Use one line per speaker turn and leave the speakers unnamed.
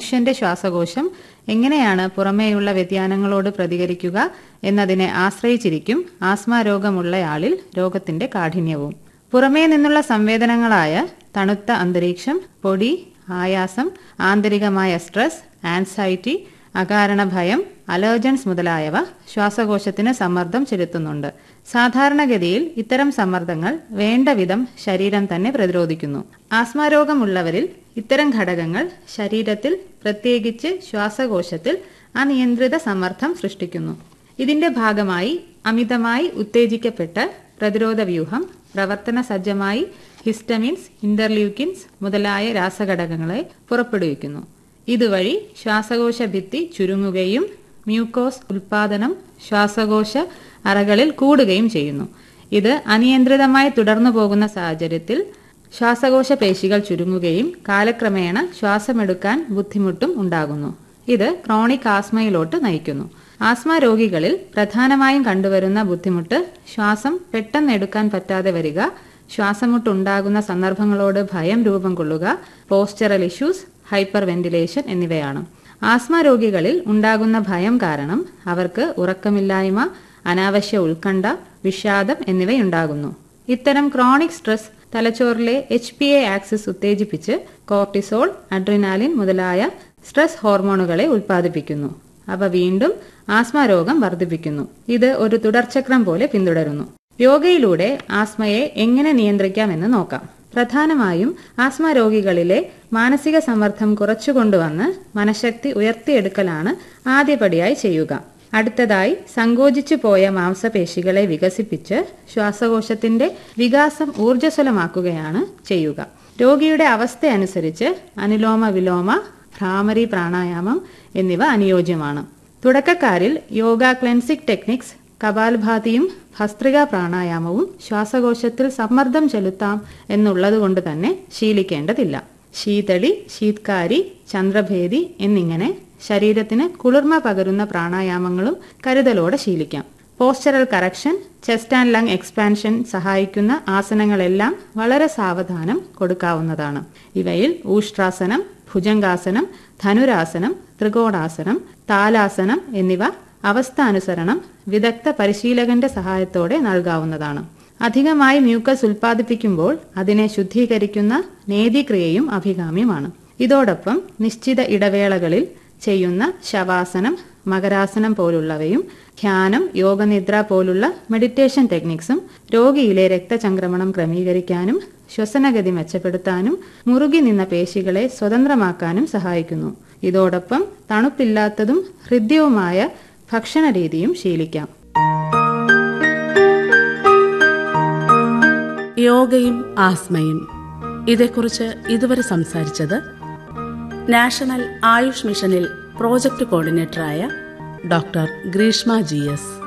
മനുഷ്യന്റെ ശ്വാസകോശം എങ്ങനെയാണ് പുറമേയുള്ള വ്യതിയാനങ്ങളോട് പ്രതികരിക്കുക എന്നതിനെ ആശ്രയിച്ചിരിക്കും ആസ്മ രോഗമുള്ളയാളിൽ രോഗത്തിന്റെ കാഠിന്യവും പുറമേ നിന്നുള്ള സംവേദനങ്ങളായ തണുത്ത അന്തരീക്ഷം പൊടി ആയാസം ആന്തരികമായ സ്ട്രെസ് ആൻസൈറ്റി അകാരണ ഭയം അലർജൻസ് മുതലായവ ശ്വാസകോശത്തിന് സമ്മർദ്ദം ചെലുത്തുന്നുണ്ട് സാധാരണഗതിയിൽ ഇത്തരം സമ്മർദ്ദങ്ങൾ വേണ്ട വിധം ശരീരം തന്നെ പ്രതിരോധിക്കുന്നു ആസ്മാരോഗമുള്ളവരിൽ ഇത്തരം ഘടകങ്ങൾ ശരീരത്തിൽ പ്രത്യേകിച്ച് ശ്വാസകോശത്തിൽ അനിയന്ത്രിത സമ്മർദ്ദം സൃഷ്ടിക്കുന്നു ഇതിന്റെ ഭാഗമായി അമിതമായി ഉത്തേജിക്കപ്പെട്ട പ്രതിരോധ വ്യൂഹം പ്രവർത്തന സജ്ജമായി ഹിസ്റ്റമിൻസ് ഇന്റർലൂക്കിൻസ് മുതലായ രാസഘടകങ്ങളെ പുറപ്പെടുവിക്കുന്നു ഇതുവഴി ശ്വാസകോശ ഭിത്തി ചുരുങ്ങുകയും മ്യൂക്കോസ് ഉൽപാദനം ശ്വാസകോശ അറകളിൽ കൂടുകയും ചെയ്യുന്നു ഇത് അനിയന്ത്രിതമായി തുടർന്നു പോകുന്ന സാഹചര്യത്തിൽ ശ്വാസകോശ പേശികൾ ചുരുങ്ങുകയും കാലക്രമേണ ശ്വാസമെടുക്കാൻ ബുദ്ധിമുട്ടും ഉണ്ടാകുന്നു ഇത് ക്രോണിക് ആസ്മയിലോട്ട് നയിക്കുന്നു ആസ്മ രോഗികളിൽ പ്രധാനമായും കണ്ടുവരുന്ന ബുദ്ധിമുട്ട് ശ്വാസം പെട്ടെന്ന് എടുക്കാൻ പറ്റാതെ വരിക ശ്വാസമുട്ടുണ്ടാകുന്ന സന്ദർഭങ്ങളോട് ഭയം രൂപം കൊള്ളുക പോസ്ചറൽ ഇഷ്യൂസ് ഹൈപ്പർ വെന്റിലേഷൻ എന്നിവയാണ് ആസ്മ രോഗികളിൽ ഉണ്ടാകുന്ന ഭയം കാരണം അവർക്ക് ഉറക്കമില്ലായ്മ അനാവശ്യ ഉത്കണ്ഠ വിഷാദം എന്നിവയുണ്ടാകുന്നു ഇത്തരം ക്രോണിക് സ്ട്രെസ് തലച്ചോറിലെ എച്ച് പി എ ആക്സിസ് ഉത്തേജിപ്പിച്ച് കോർട്ടിസോൾ അഡ്രിനാലിൻ മുതലായ സ്ട്രെസ് ഹോർമോണുകളെ ഉൽപ്പാദിപ്പിക്കുന്നു അവ വീണ്ടും ആസ്മ രോഗം വർദ്ധിപ്പിക്കുന്നു ഇത് ഒരു തുടർചക്രം പോലെ പിന്തുടരുന്നു യോഗയിലൂടെ ആസ്മയെ എങ്ങനെ നിയന്ത്രിക്കാമെന്ന് നോക്കാം പ്രധാനമായും ആസ്മ രോഗികളിലെ മാനസിക സമ്മർദ്ദം കുറച്ചുകൊണ്ടുവന്ന് മനഃശക്തി ഉയർത്തിയെടുക്കലാണ് ആദ്യപടിയായി ചെയ്യുക അടുത്തതായി സങ്കോചിച്ചു പോയ മാംസപേശികളെ വികസിപ്പിച്ച് ശ്വാസകോശത്തിന്റെ വികാസം ഊർജ്ജസ്വലമാക്കുകയാണ് ചെയ്യുക രോഗിയുടെ അവസ്ഥ അനുസരിച്ച് അനുലോമ വിലോമ ഭ്രാമരി പ്രാണായാമം എന്നിവ അനുയോജ്യമാണ് തുടക്കക്കാരിൽ യോഗ ക്ലെൻസിക് ടെക്നിക്സ് കപാൽഭാതിയും ഭസ്ത്രിക പ്രാണായാമവും ശ്വാസകോശത്തിൽ സമ്മർദ്ദം ചെലുത്താം എന്നുള്ളതുകൊണ്ട് തന്നെ ശീലിക്കേണ്ടതില്ല ശീതളി ശീത്കാരി ചന്ദ്രഭേദി എന്നിങ്ങനെ ശരീരത്തിന് കുളിർമ പകരുന്ന പ്രാണായാമങ്ങളും കരുതലോടെ ശീലിക്കാം postural correction chest and lung expansion സഹായിക്കുന്ന ആസനങ്ങളെല്ലാം വളരെ സാവധാനം കൊടുക്കാവുന്നതാണ് ഇവയിൽ ഊഷ്ട്രാസനം ഭുജംഗാസനം ധനുരാസനം ത്രികോണാസനം താലാസനം എന്നിവ അവസ്ഥാനുസരണം വിദഗ്ധ പരിശീലകന്റെ സഹായത്തോടെ നൽകാവുന്നതാണ് അധികമായി മ്യൂക്കസ് ഉൽപ്പാദിപ്പിക്കുമ്പോൾ അതിനെ ശുദ്ധീകരിക്കുന്ന നേതിക്രിയയും അഭികാമ്യമാണ് ഇതോടൊപ്പം നിശ്ചിത ഇടവേളകളിൽ ചെയ്യുന്ന ശവാസനം മകരാസനം പോലുള്ളവയും ധ്യാനം യോഗനിദ്ര പോലുള്ള മെഡിറ്റേഷൻ ടെക്നിക്സും രോഗിയിലെ രക്തചംക്രമണം ക്രമീകരിക്കാനും ശ്വസനഗതി മെച്ചപ്പെടുത്താനും മുറുകി നിന്ന പേശികളെ സ്വതന്ത്രമാക്കാനും സഹായിക്കുന്നു ഇതോടൊപ്പം തണുപ്പില്ലാത്തതും ഹൃദ്യവുമായ ഭക്ഷണ രീതിയും ശീലിക്കാം
യോഗയും ആസ്മയും ഇതേക്കുറിച്ച് ഇതുവരെ സംസാരിച്ചത് നാഷണൽ ആയുഷ് മിഷനിൽ പ്രോജക്ട് കോർഡിനേറ്ററായ ഡോക്ടർ ഗ്രീഷ്മ ജി എസ്